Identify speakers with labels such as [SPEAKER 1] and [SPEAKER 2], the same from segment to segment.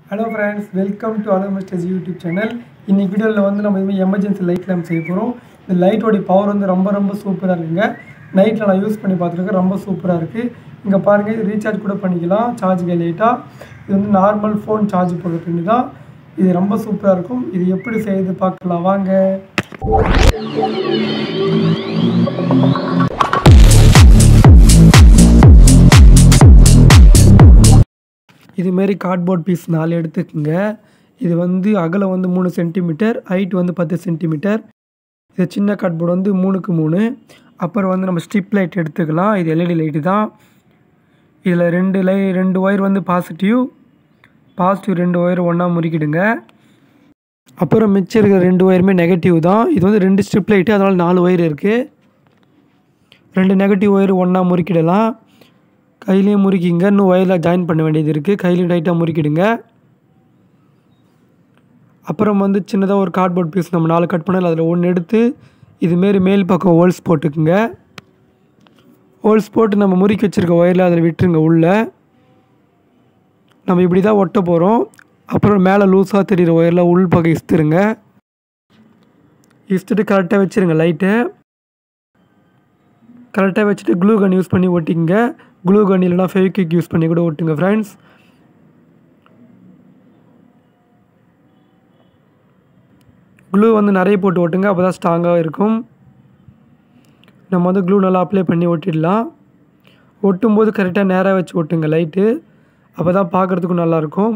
[SPEAKER 1] hello friends welcome to அலோ மிஸ்டர்ஸ் YouTube channel இன்னைக்கு வீடியோவில் வந்து நம்ம இதுமாதிரி எமர்ஜென்சி லைட் லேம்ப் செய்ய போகிறோம் இந்த லைட்டோடைய பவர் வந்து ரொம்ப ரொம்ப சூப்பராக இருக்குங்க நைட்டில் நான் யூஸ் பண்ணி பார்த்துருக்கேன் ரொம்ப சூப்பராக இருக்குது இங்கே பாருங்கள் இது ரீசார்ஜ் கூட பண்ணிக்கலாம் சார்ஜ் லைட்டாக இது வந்து நார்மல் ஃபோன் சார்ஜ் போடுற பின்னு தான் இது ரொம்ப சூப்பராக இருக்கும் இது எப்படி செய்யுது பார்க்கலாம் வாங்க இதுமாரி கார்ட்போர்ட் பீஸ் நாலு எடுத்துக்கோங்க இது வந்து அகலம் வந்து மூணு சென்டிமீட்டர் ஹைட் வந்து பத்து சென்டிமீட்டர் இது சின்ன கார்ட்போர்டு வந்து மூணுக்கு மூணு அப்புறம் வந்து நம்ம ஸ்ட்ரிப் லைட் எடுத்துக்கலாம் இது எல்இடி லைட்டு தான் இதில் ரெண்டு லை ரெண்டு ஒயர் வந்து பாசிட்டிவ் பாசிட்டிவ் ரெண்டு ஒயர் ஒன்றா முறுக்கிடுங்க அப்புறம் மிச்சம் இருக்கிற ரெண்டு ஒயருமே நெகட்டிவ் தான் இது வந்து ரெண்டு ஸ்ட்ரிப் லைட்டு அதனால் நாலு ஒயர் இருக்குது ரெண்டு நெகட்டிவ் ஒயர் ஒன்றா முறுக்கிடலாம் கையிலையும் முறுக்கிங்க இன்னும் ஒயரில் ஜாயின் பண்ண வேண்டியது இருக்குது கையிலையும் டைட்டாக முறுக்கிடுங்க அப்புறம் வந்து சின்னதாக ஒரு கார்ட்போர்ட் பீஸ் நம்ம நாலு கட் பண்ணல அதில் ஒன்று எடுத்து இதுமாரி மேல் பக்கம் ஹோல்ஸ் போட்டுக்குங்க ஹோல்ஸ் போட்டு நம்ம முறுக்கி வச்சுருக்க ஒயரில் அதில் விட்டுருங்க உள்ளே நம்ம இப்படி தான் ஒட்ட போகிறோம் அப்புறம் மேலே லூஸாக தெரிகிற ஒயரில் உள் பக்கம் இஸ்த்துருங்க இஸ்த்துட்டு கரெக்டாக வச்சுருங்க லைட்டு கரெக்டாக வச்சுட்டு க்ளூ கன் யூஸ் பண்ணி ஒட்டிங்க க்ளூ கன் இல்லைனா ஃபெவிக்விக் யூஸ் பண்ணி கூட ஒட்டுங்க ஃப்ரெண்ட்ஸ் க்ளூ வந்து நிறைய போட்டு ஒட்டுங்க அப்போ தான் ஸ்ட்ராங்காக இருக்கும் நம்ம வந்து க்ளூ நல்லா அப்ளை பண்ணி ஒட்டிடலாம் ஒட்டும்போது கரெக்டாக நேராக வச்சு ஒட்டுங்க லைட்டு அப்போ தான் பார்க்குறதுக்கும் நல்லாயிருக்கும்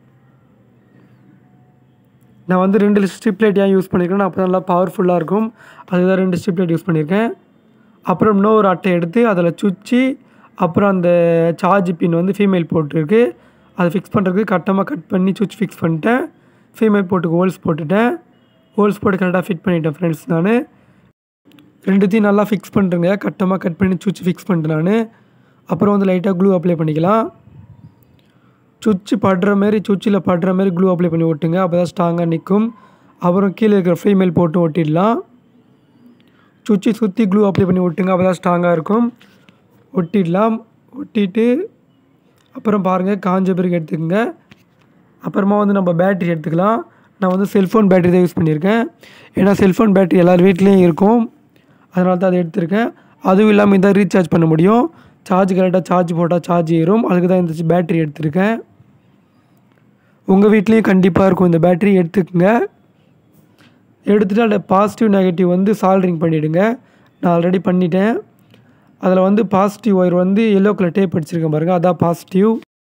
[SPEAKER 1] நான் வந்து ரெண்டு ஸ்ட்ரிப் லைட் ஏன் யூஸ் பண்ணியிருக்கேன் அப்போ நல்லா பவர்ஃபுல்லாக இருக்கும் அதுதான் ரெண்டு ஸ்ட்ரிப் லைட் யூஸ் பண்ணியிருக்கேன் அப்புறம் இன்னொரு அட்டை எடுத்து அதில் சுற்றி அப்புறம் அந்த சார்ஜ் பின் வந்து ஃபீமேல் போட்டிருக்கு அதை ஃபிக்ஸ் பண்ணுறதுக்கு கட்டமாக கட் பண்ணி சுவிட்ச் ஃபிக்ஸ் பண்ணிட்டேன் ஃபீமேல் போட்டுக்கு ஹோல்ஸ் போட்டுட்டேன் ஹோல்ஸ் போட்டு கரெக்டாக ஃபிட் பண்ணிட்டேன் ஃப்ரெண்ட்ஸ் நான் ரெண்டுத்தையும் நல்லா ஃபிக்ஸ் பண்ணுறேங்க கட்டமாக கட் பண்ணி சுவிட்ச் ஃபிக்ஸ் பண்ணிட்டேன் நான் அப்புறம் வந்து லைட்டாக க்ளூ அப்ளை பண்ணிக்கலாம் சுவிட்ச் படுற மாரி சுவிட்சில் படுற மாதிரி க்ளூ அப்ளை பண்ணி ஒட்டுங்க அப்போ தான் ஸ்ட்ராங்காக நிற்கும் அப்புறம் கீழே இருக்கிற ஃபீமேல் போட்டு ஒட்டிடலாம் சுவிட்சை சுற்றி க்ளூ அப்ளை பண்ணி ஒட்டுங்க அப்போ தான் ஸ்ட்ராங்காக இருக்கும் ஒட்டிடலாம் ஒட்டிட்டு அப்புறம் பாருங்கள் காஞ்ச பிறகு எடுத்துக்கோங்க அப்புறமா வந்து நம்ம பேட்ரி எடுத்துக்கலாம் நான் வந்து செல்ஃபோன் பேட்டரி தான் யூஸ் பண்ணியிருக்கேன் ஏன்னா செல்ஃபோன் பேட்டரி எல்லார் வீட்லேயும் இருக்கும் அதனால தான் அதை எடுத்திருக்கேன் அதுவும் இல்லாமல் இதான் ரீசார்ஜ் பண்ண முடியும் சார்ஜ் கரெக்டாக சார்ஜ் போட்டால் சார்ஜ் ஏறும் அதுக்கு தான் இந்த பேட்டரி எடுத்திருக்கேன் உங்கள் வீட்லேயும் கண்டிப்பாக இருக்கும் இந்த பேட்டரி எடுத்துக்கோங்க எடுத்துகிட்டு அதில் பாசிட்டிவ் நெகட்டிவ் வந்து சால்ட்ரிங் பண்ணிவிடுங்க நான் ஆல்ரெடி பண்ணிட்டேன் அதில் வந்து பாசிட்டிவ் ஒயர் வந்து எல்லோ கலர் டேப் அடிச்சிருக்கேன் பாருங்கள் அதான் பாசிட்டிவ்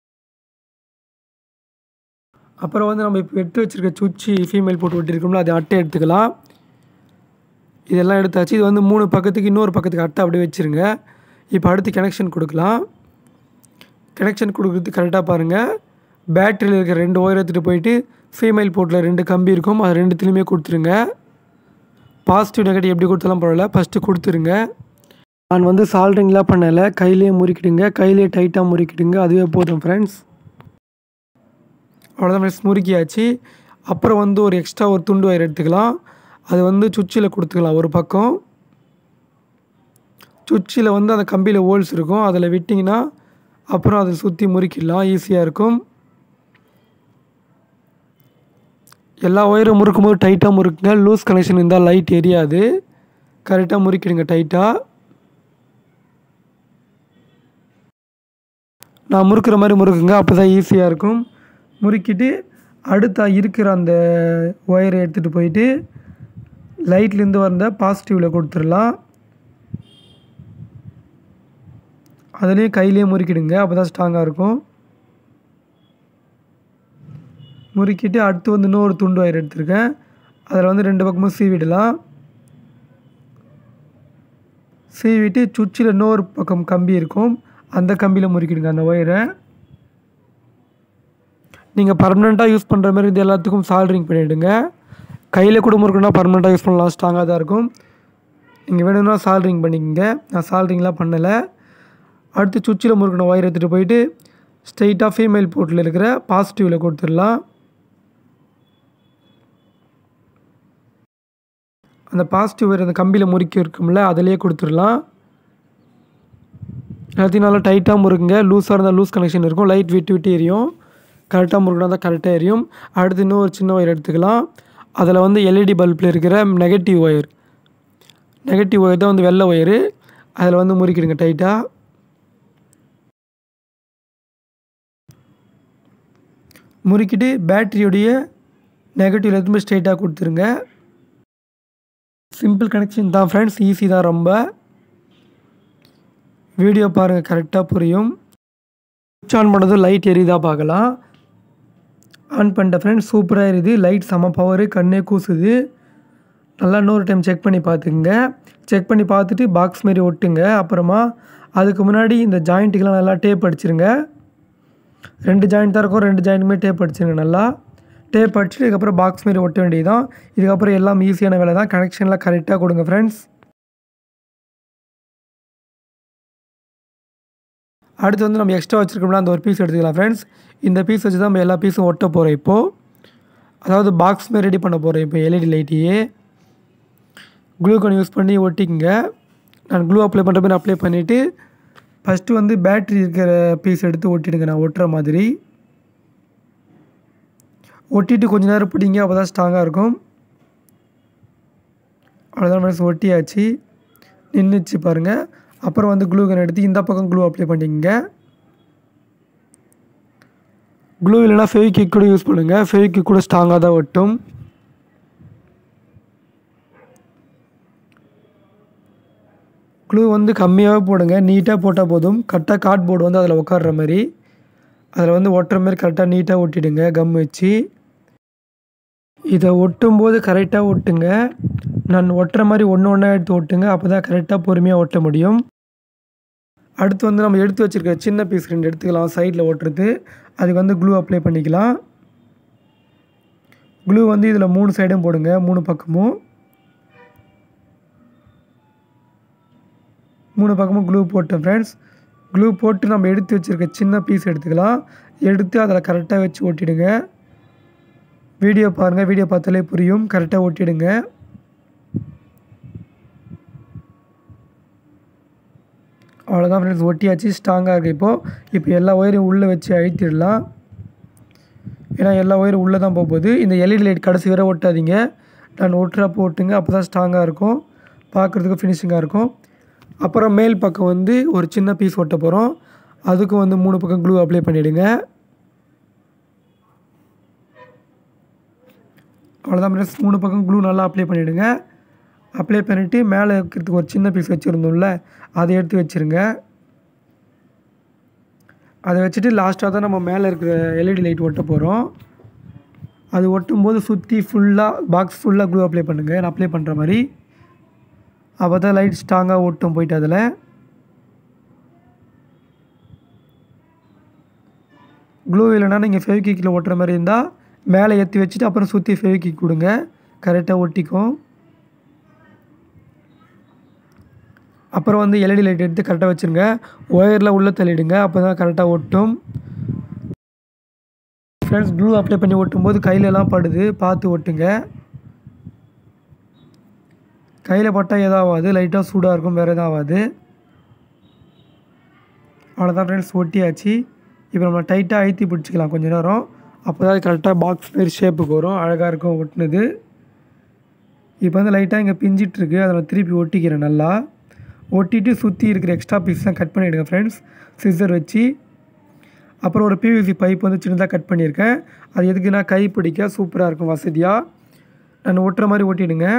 [SPEAKER 1] அப்புறம் வந்து நம்ம இப்போ எடுத்து வச்சுருக்க சுச்சி ஃபீமேல் போட்டு ஒட்டிருக்கோம்ல அதை அட்டை எடுத்துக்கலாம் இதெல்லாம் எடுத்தாச்சு இது வந்து மூணு பக்கத்துக்கு இன்னொரு பக்கத்துக்கு அட்டை அப்படியே வச்சுருங்க இப்போ அடுத்து கனெக்ஷன் கொடுக்கலாம் கனெக்ஷன் கொடுக்குறது கரெக்டாக பாருங்கள் பேட்டரியில் இருக்கிற ரெண்டு ஒயர் எடுத்துகிட்டு போயிட்டு ஃபீமேல் போர்ட்டில் ரெண்டு கம்பி இருக்கும் அது ரெண்டுத்துலேயுமே கொடுத்துருங்க பாசிட்டிவ் நெகட்டிவ் எப்படி கொடுத்தாலும் பரவாயில்ல ஃபஸ்ட்டு கொடுத்துருங்க நான் வந்து சால்ட்ரிங்லாம் பண்ணலை கையிலேயே முறுக்கிடுங்க கையிலேயே டைட்டாக முறுக்கிடுங்க அதுவே போதும் ஃப்ரெண்ட்ஸ் அவ்வளோதான் ஃப்ரெண்ட்ஸ் முறுக்கியாச்சு அப்புறம் வந்து ஒரு எக்ஸ்ட்ரா ஒரு துண்டு ஒயர் எடுத்துக்கலாம் அது வந்து சுவிட்சில் கொடுத்துக்கலாம் ஒரு பக்கம் சுவிட்சில் வந்து அந்த கம்பியில் ஹோல்ஸ் இருக்கும் அதில் விட்டிங்கன்னா அப்புறம் அதை சுற்றி முறுக்கிடலாம் ஈஸியாக இருக்கும் எல்லா ஒயரும் முறுக்கும் போது டைட்டாக முறுக்குங்க லூஸ் கனெக்ஷன் இருந்தால் லைட் எரியாது கரெக்டாக முறுக்கிடுங்க டைட்டாக நான் முறுக்கிற மாதிரி முறுக்குங்க அப்போ தான் ஈஸியாக இருக்கும் முறுக்கிட்டு அடுத்த இருக்கிற அந்த ஒயரை எடுத்துகிட்டு போயிட்டு லைட்லேருந்து வந்த பாசிட்டிவில் கொடுத்துடலாம் அதுலேயும் கையிலேயே முறுக்கிடுங்க அப்போ தான் ஸ்ட்ராங்காக இருக்கும் முறுக்கிட்டு அடுத்து வந்து இன்னொரு துண்டு ஒயர் எடுத்திருக்கேன் அதில் வந்து ரெண்டு பக்கமும் சீவிடலாம் சீவிட்டு சுவிட்சில் இன்னொரு பக்கம் கம்பி இருக்கும் அந்த கம்பியில் முறுக்கிடுங்க அந்த ஒயரை நீங்கள் பர்மனெண்ட்டாக யூஸ் பண்ணுற மாதிரி இது எல்லாத்துக்கும் சால்ட்ரிங் பண்ணிவிடுங்க கையில் கூட முறுக்குனா பர்மனெண்ட்டாக யூஸ் பண்ணலாம் ஸ்ட்ராங்காக தான் இருக்கும் நீங்கள் வேணும்னா சால்ட்ரிங் பண்ணிக்கோங்க நான் சால்ட்ரிங்லாம் பண்ணலை அடுத்து சுவிட்சில் முறுக்கின ஒயர் எடுத்துகிட்டு போயிட்டு ஸ்ட்ரைட்டாக ஃபீமேல் போர்ட்டில் இருக்கிற பாசிட்டிவில் கொடுத்துடலாம் அந்த பாசிட்டிவ் ஒயர் அந்த கம்பியில் முறுக்கி இருக்கும்ல அதிலேயே கொடுத்துடலாம் எல்லாத்தையும் நல்லா டைட்டாக முறுக்குங்க லூஸாக இருந்தால் லூஸ் கனெக்ஷன் இருக்கும் லைட் விட்டு விட்டு எரியும் கரெக்டாக முறுக்கினா தான் கரெக்டாக எரியும் அடுத்து இன்னும் ஒரு சின்ன ஒயர் எடுத்துக்கலாம் அதில் வந்து எல்இடி பல்பில் இருக்கிற நெகட்டிவ் ஒயர் நெகட்டிவ் ஒயர் தான் வந்து வெள்ளை ஒயரு அதில் வந்து முறுக்கிடுங்க டைட்டாக முறுக்கிட்டு பேட்டரியுடைய நெகட்டிவ் எடுத்துமே ஸ்ட்ரெயிட்டாக கொடுத்துருங்க சிம்பிள் கனெக்ஷன் தான் ஃப்ரெண்ட்ஸ் ஈஸி தான் ரொம்ப வீடியோ பாருங்கள் கரெக்டாக புரியும் சுவிட்ச் ஆன் பண்ணதும் லைட் எரியுதா பார்க்கலாம் ஆன் பண்ணிட்ட ஃப்ரெண்ட்ஸ் சூப்பராக எரியுது லைட் செம பவரு கண்ணே கூசுது நல்லா இன்னொரு டைம் செக் பண்ணி பார்த்துக்குங்க செக் பண்ணி பார்த்துட்டு பாக்ஸ் மாரி ஒட்டுங்க அப்புறமா அதுக்கு முன்னாடி இந்த ஜாயிண்ட்டுக்கெலாம் நல்லா டேப் அடிச்சிருங்க ரெண்டு ஜாயிண்ட் தான் இருக்கும் ரெண்டு ஜாயிண்ட்டுமே டேப் அடிச்சிருங்க நல்லா டேப் அடிச்சுட்டு இதுக்கப்புறம் பாக்ஸ் மாரி ஒட்ட வேண்டியதுதான் இதுக்கப்புறம் எல்லாம் ஈஸியான வேலை தான் கனெக்ஷன்லாம் கரெக்டாக கொடுங்க ஃப்ரெண்ட்ஸ் அடுத்து வந்து நம்ம எக்ஸ்ட்ரா வச்சுருக்கோம்னா அந்த ஒரு பீஸ் எடுத்துக்கலாம் ஃப்ரெண்ட்ஸ் இந்த பீஸ் வச்சு தான் நம்ம எல்லா பீஸும் ஒட்ட போகிறோம் இப்போது அதாவது பாக்ஸ் மாரி ரெடி பண்ண போகிறோம் இப்போ எல்இடி லைட்டையே க்ளூகான் யூஸ் பண்ணி ஒட்டிக்கங்க நான் க்ளூ அப்ளை பண்ணுற மாதிரி அப்ளை பண்ணிவிட்டு ஃபஸ்ட்டு வந்து பேட்ரி இருக்கிற பீஸ் எடுத்து ஒட்டிடுங்க நான் ஒட்டுற மாதிரி ஒட்டிட்டு கொஞ்ச நேரம் பிடிங்க அப்போ தான் ஸ்ட்ராங்காக இருக்கும் அவ்வளோதான் ஃப்ரெண்ட்ஸ் ஒட்டியாச்சு நின்றுச்சு பாருங்கள் அப்புறம் வந்து க்ளூ கன் எடுத்து இந்த பக்கம் க்ளூ அப்ளை பண்ணிக்கங்க க்ளூ இல்லைனா ஃபெவிக்விக் கூட யூஸ் பண்ணுங்கள் ஃபெவிக்விக் கூட ஸ்ட்ராங்காக தான் ஒட்டும் க்ளூ வந்து கம்மியாகவே போடுங்க நீட்டாக போட்டால் போதும் கரெக்டாக கார்ட்போர்டு வந்து அதில் உட்கார்ற மாதிரி அதில் வந்து ஒட்டுற மாதிரி கரெக்டாக நீட்டாக ஒட்டிடுங்க கம் வச்சு இதை ஒட்டும் போது கரெக்டாக ஒட்டுங்க நான் ஒட்டுற மாதிரி ஒன்று ஒன்றா எடுத்து ஒட்டுங்க அப்போ தான் கரெக்டாக பொறுமையாக ஒட்ட முடியும் அடுத்து வந்து நம்ம எடுத்து வச்சுருக்க சின்ன பீஸ் ரெண்டு எடுத்துக்கலாம் சைடில் ஒட்டுறது அதுக்கு வந்து க்ளூ அப்ளை பண்ணிக்கலாம் க்ளூ வந்து இதில் மூணு சைடும் போடுங்க மூணு பக்கமும் மூணு பக்கமும் க்ளூ போட்டேன் ஃப்ரெண்ட்ஸ் க்ளூ போட்டு நம்ம எடுத்து வச்சுருக்க சின்ன பீஸ் எடுத்துக்கலாம் எடுத்து அதில் கரெக்டாக வச்சு ஒட்டிடுங்க வீடியோ பாருங்கள் வீடியோ பார்த்தாலே புரியும் கரெக்டாக ஒட்டிடுங்க அவ்வளோதான் ஃப்ரெண்ட்ஸ் ஒட்டியாச்சு ஸ்ட்ராங்காக இருக்குது இப்போது இப்போ எல்லா ஒயரையும் உள்ளே வச்சு அழுத்திடலாம் ஏன்னா எல்லா ஒயரும் உள்ளே தான் போக போகுது இந்த எல்இடி லைட் கடைசி வரை ஒட்டாதீங்க நான் ஒட்டுறப்போ ஒட்டுங்க அப்போ தான் ஸ்ட்ராங்காக இருக்கும் பார்க்குறதுக்கு ஃபினிஷிங்காக இருக்கும் அப்புறம் மேல் பக்கம் வந்து ஒரு சின்ன பீஸ் ஒட்ட போகிறோம் அதுக்கும் வந்து மூணு பக்கம் க்ளூ அப்ளை பண்ணிவிடுங்க அவ்வளோதான் ஃப்ரெண்ட்ஸ் மூணு பக்கம் க்ளூ நல்லா அப்ளை பண்ணிவிடுங்க அப்ளை பண்ணிவிட்டு மேலே வைக்கிறதுக்கு ஒரு சின்ன பீஸ் வச்சுருந்தோம்ல அதை எடுத்து வச்சுருங்க அதை வச்சுட்டு லாஸ்ட்டாக தான் நம்ம மேலே இருக்கிற எல்இடி லைட் ஒட்ட போகிறோம் அது ஒட்டும் போது சுற்றி ஃபுல்லாக பாக்ஸ் ஃபுல்லாக க்ளூ அப்ளை பண்ணுங்கள் நான் அப்ளை பண்ணுற மாதிரி அப்போ தான் லைட் ஸ்ட்ராங்காக ஓட்டும் போயிட்டு அதில் க்ளூ இல்லைனா நீங்கள் ஃபெவிக்கிக்கில் ஒட்டுற மாதிரி இருந்தால் மேலே ஏற்றி வச்சுட்டு அப்புறம் சுற்றி ஃபெவிக்கிக் கொடுங்க கரெக்டாக ஒட்டிக்கும் அப்புறம் வந்து எல்இடி லைட் எடுத்து கரெக்டாக வச்சுருங்க ஒயரில் உள்ளே தள்ளிடுங்க அப்போ தான் கரெக்டாக ஒட்டும் ஃப்ரெண்ட்ஸ் க்ளூ அப்ளை பண்ணி ஒட்டும் போது கையிலலாம் படுது பார்த்து ஒட்டுங்க கையில் பட்டால் எதுவும் ஆகாது லைட்டாக சூடாக இருக்கும் வேறு எதுவும் ஆகாது அவ்வளோதான் ஃப்ரெண்ட்ஸ் ஒட்டியாச்சு இப்போ நம்ம டைட்டாக அழுத்தி பிடிச்சிக்கலாம் கொஞ்ச நேரம் அப்போ தான் கரெக்டாக பாக்ஸ் மாரி ஷேப்புக்கு வரும் அழகாக இருக்கும் ஒட்டினது இப்போ வந்து லைட்டாக இங்கே பிஞ்சிட்ருக்கு அதை நான் திருப்பி ஒட்டிக்கிறேன் நல்லா ஒட்டிட்டு சுற்றி இருக்கிற எக்ஸ்ட்ரா பீஸ் தான் கட் பண்ணிவிடுங்க ஃப்ரெண்ட்ஸ் சிசர் வச்சு அப்புறம் ஒரு பிவிசி பைப் வந்து சின்னதாக கட் பண்ணியிருக்கேன் அது எதுக்குன்னா கை பிடிக்க சூப்பராக இருக்கும் வசதியாக நான் ஒட்டுற மாதிரி ஒட்டிடுங்க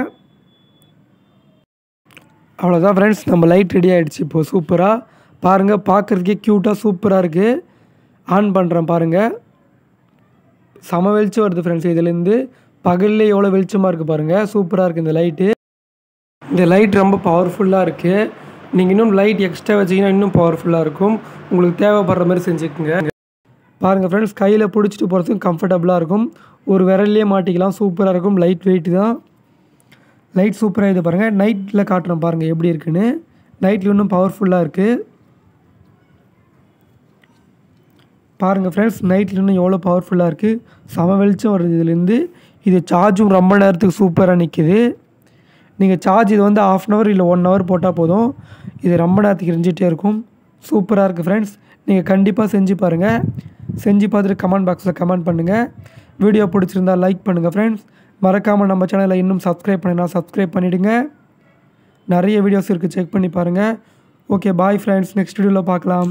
[SPEAKER 1] அவ்வளோதான் ஃப்ரெண்ட்ஸ் நம்ம லைட் ரெடி ஆகிடுச்சு இப்போது சூப்பராக பாருங்கள் பார்க்குறதுக்கே க்யூட்டாக சூப்பராக இருக்குது ஆன் பண்ணுறேன் பாருங்கள் செம வெளிச்சம் வருது ஃப்ரெண்ட்ஸ் இதுலேருந்து பகல்லே எவ்வளோ வெளிச்சமாக இருக்குது பாருங்கள் சூப்பராக இருக்குது இந்த லைட்டு இந்த லைட் ரொம்ப பவர்ஃபுல்லாக இருக்குது நீங்கள் இன்னும் லைட் எக்ஸ்ட்ரா வச்சிங்கன்னா இன்னும் பவர்ஃபுல்லாக இருக்கும் உங்களுக்கு தேவைப்படுற மாதிரி செஞ்சுக்கோங்க பாருங்கள் ஃப்ரெண்ட்ஸ் கையில் பிடிச்சிட்டு போகிறதுக்கும் கம்ஃபர்டபுளாக இருக்கும் ஒரு விரல்லே மாட்டிக்கலாம் சூப்பராக இருக்கும் லைட் வெயிட் தான் லைட் சூப்பராக இது பாருங்கள் நைட்டில் காட்டுறேன் பாருங்கள் எப்படி இருக்குன்னு நைட்டில் இன்னும் பவர்ஃபுல்லாக இருக்குது பாருங்கள் ஃப்ரெண்ட்ஸ் நைட்டில் இன்னும் எவ்வளோ பவர்ஃபுல்லாக இருக்குது செம வெளிச்சம் வருது இதுலேருந்து இது சார்ஜும் ரொம்ப நேரத்துக்கு சூப்பராக நிற்கிது நீங்கள் சார்ஜ் இது வந்து ஆஃப் அன் ஹவர் இல்லை ஒன் ஹவர் போட்டால் போதும் இது ரொம்ப நேரத்துக்கு எரிஞ்சிட்டே இருக்கும் சூப்பராக இருக்குது ஃப்ரெண்ட்ஸ் நீங்கள் கண்டிப்பாக செஞ்சு பாருங்கள் செஞ்சு பார்த்துட்டு கமெண்ட் பாக்ஸில் கமெண்ட் பண்ணுங்கள் வீடியோ பிடிச்சிருந்தா லைக் பண்ணுங்கள் ஃப்ரெண்ட்ஸ் மறக்காமல் நம்ம சேனலை இன்னும் சப்ஸ்கிரைப் பண்ணினா சப்ஸ்கிரைப் பண்ணிவிடுங்க நிறைய வீடியோஸ் இருக்குது செக் பண்ணி பாருங்கள் ஓகே பாய் ஃப்ரெண்ட்ஸ் நெக்ஸ்ட் வீடியோவில் பார்க்கலாம்